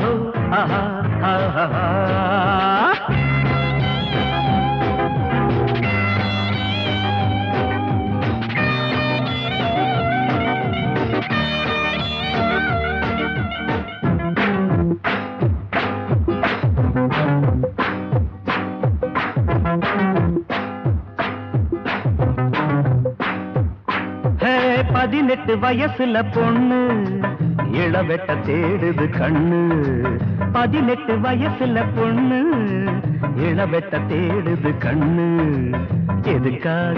ஓஹோ ஆஹா ஆஹா ஹே, பதினெட்டு வயசுல பொண்ணு இளவெட்ட தேடுது கண்ணு பதினெட்டு வயசுல பொண்ணு இளவெட்ட தேடுது கண்ணு எதுக்காக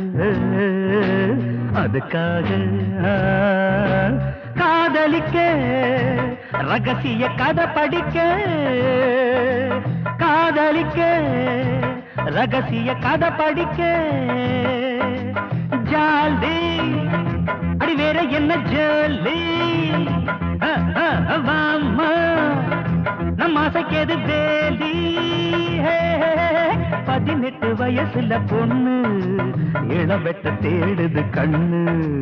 அதுக்காக காதலிக்க ரகசிய கதை படிக்க காதலிக்க ரகசிய கதை படிக்க ஜாலி அடி வேற என்ன ஜாலி அஹ், அஹ், வாம்மா நம்ம ஆசைக்கேது வேலி ஹே, ஹே, ஹே. பதினெட்டு வயசுல பொண்ணு இளவெட்ட தேடுது கண்ணு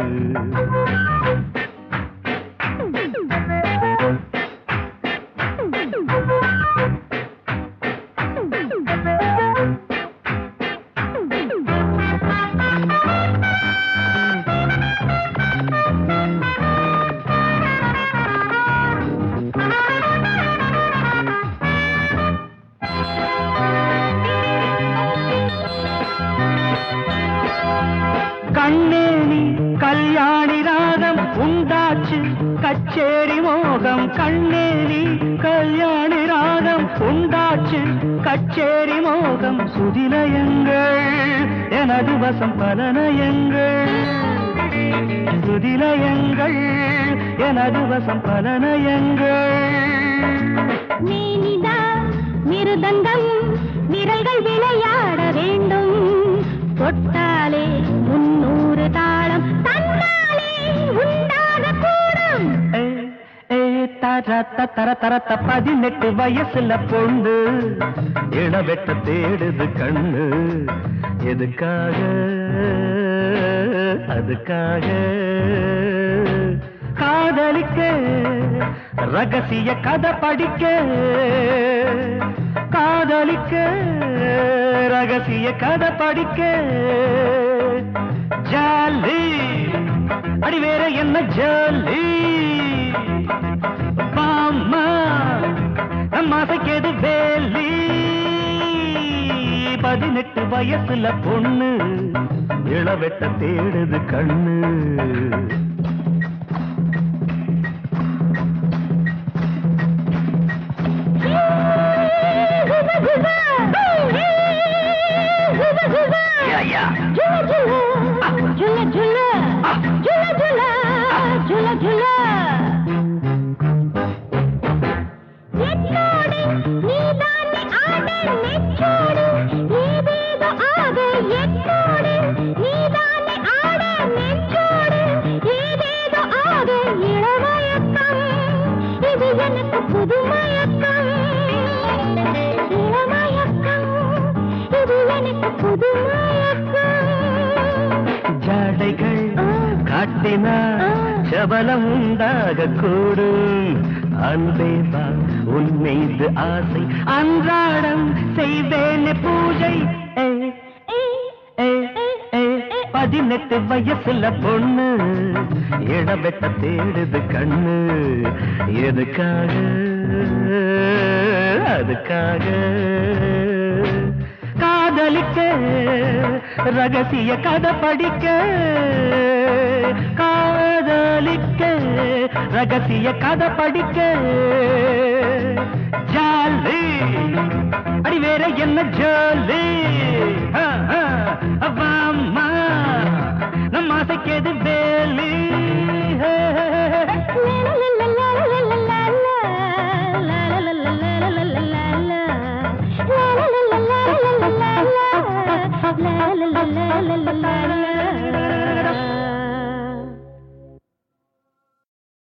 கண்ணேணி கல்யாணி ராகம் உண்டாச்சு கச்சேரி மோகம் கண்ணேணி கல்யாணி ராகம் உண்டாச்சு கச்சேரி மோகம் சுதிலயங்கள் எனது வசம் பலனயங்கள் சுதிலயங்கள் எனது வசம் பலனயங்கள் மேனிதா மிருதங்கம் விரல்கள் விளையாட வேண்டும் தொட்டாலே முன்னூறு தாளம் தன்னாலே உண்டாக கூடும் ஏய், ஏய், தரத்த தர தரத்த பதினெட்டு வயசுல பொண்ணு இளவெட்ட தேடுது கண்ணு எதுக்காக அதுக்காக காதலிக்க ரகசிய கதை படிக்க காதலிக்க ரகசிய கதை படிக்க ஜாலி அடி வேற என்ன ஜாலி பாம்மா நம்ம ஆசைக்கேது வேலி பதினெட்டு வயசுல பொண்ணு இளவெட்ட தேடுது கண்ணு எனக்கு புது மயக்கம் இளமயக்கம் இது எனக்கு புது மயக்கம் ஜாடைகள் காட்டினா சபலம் உண்டாக கூடும் அன்பேவா உன் மீது ஆசை அன்றாடம் செய்வேன் பூஜை ஏய், ஏய், ஏய், பதினெட்டு வயசுல பொண்ணு இடவெட்ட தேடுது கண்ணு எதுக்காக அதுக்காக காதலிக்க ரகசிய கதை படிக்க காதலிக்க ரகசிய கதை படிக்க ஜாலி அடி வேற என்ன ஜாலி ஆ, ஆ, அவ்வாம்மா நம்ம ஆசைக்கேது வேலி ஹே, ஹே, ஹே, ஹே.